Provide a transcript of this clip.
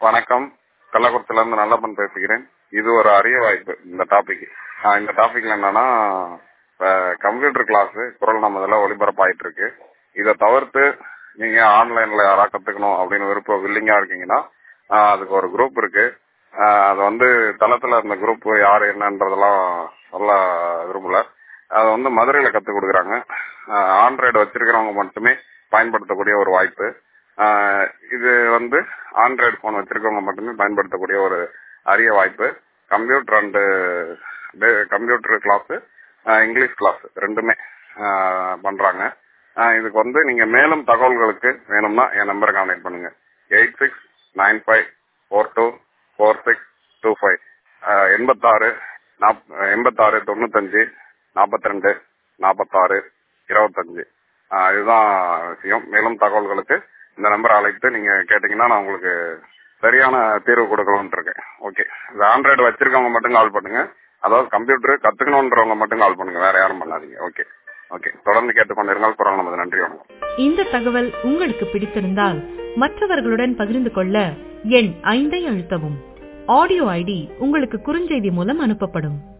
வணக்கம் கள்ளக்குறிச்சில இருந்து நல்லப்பன் பேசுகிறேன் இது ஒரு அரிய வாய்ப்பு இந்த டாபிக் இந்த டாபிக்ல என்னன்னா கம்ப்யூட்டர் கிளாஸ் குரல் நமதுல ஒளிபரப்பாயிட்டு இருக்கு இதை தவிர்த்து நீங்க ஆன்லைன்ல யாரா கத்துக்கணும் அப்படின்னு விருப்பம் வில்லிங்கா இருக்கீங்கன்னா ஆஹ் அதுக்கு ஒரு குரூப் இருக்கு ஆஹ் அது வந்து தளத்துல அந்த குரூப் யாரு என்னன்றதெல்லாம் சொல்ல விரும்பல அது வந்து மதுரையில கத்து கொடுக்குறாங்க ஆண்ட்ராய்டு வச்சிருக்கிறவங்க மட்டுமே பயன்படுத்தக்கூடிய ஒரு வாய்ப்பு ஆஹ் இது வந்து ஆண்ட்ராய்டு போன் வச்சிருக்கவங்க மட்டுமே பயன்படுத்தக்கூடிய ஒரு அரிய வாய்ப்பு computer and computer class English class ரெண்டுமே ஆஹ் பண்றாங்க ஆஹ் இதுக்கு வந்து நீங்க மேலும் தகவல்களுக்கு வேணும்னா என் நம்பரை கான்டாக்ட் பண்ணுங்க eight six nine five four two four six two five எண்பத்தாறு நாப் எண்பத்தாறு தொண்ணூத்தஞ்சு நாற்பத்தி ரெண்டு நாற்பத்தாறு இருபத்தஞ்சு இதுதான் விஷயம் மேலும் தகவல்களுக்கு இந்த நம்பரை அழைத்து நீங்க கேட்டீங்கன்னா நான் உங்களுக்கு சரியான தீர்வு கொடுக்கலாம்னு இருக்கேன் ஓகே இந்த ஆண்ட்ராய்டு வச்சிருக்கவங்க மட்டும் கால் பண்ணுங்க அதாவது கம்ப்யூட்டர் கத்துக்கணுன்றவங்க மட்டும் கால் பண்ணுங்க வேற யாரும் பண்ணாதீங்க ஓகே ஓகே தொடர்ந்து கேட்டுக்கொண்டிருந்தால் குரல் நமது நன்றி வணக்கம் இந்த தகவல் உங்களுக்கு பிடித்திருந்தால் மற்றவர்களுடன் பகிர்ந்து கொள்ள எண் ஐந்தை அழுத்தவும் ஆடியோ ஐடி உங்களுக்கு குறுஞ்செய்தி மூலம் அனுப்பப்படும்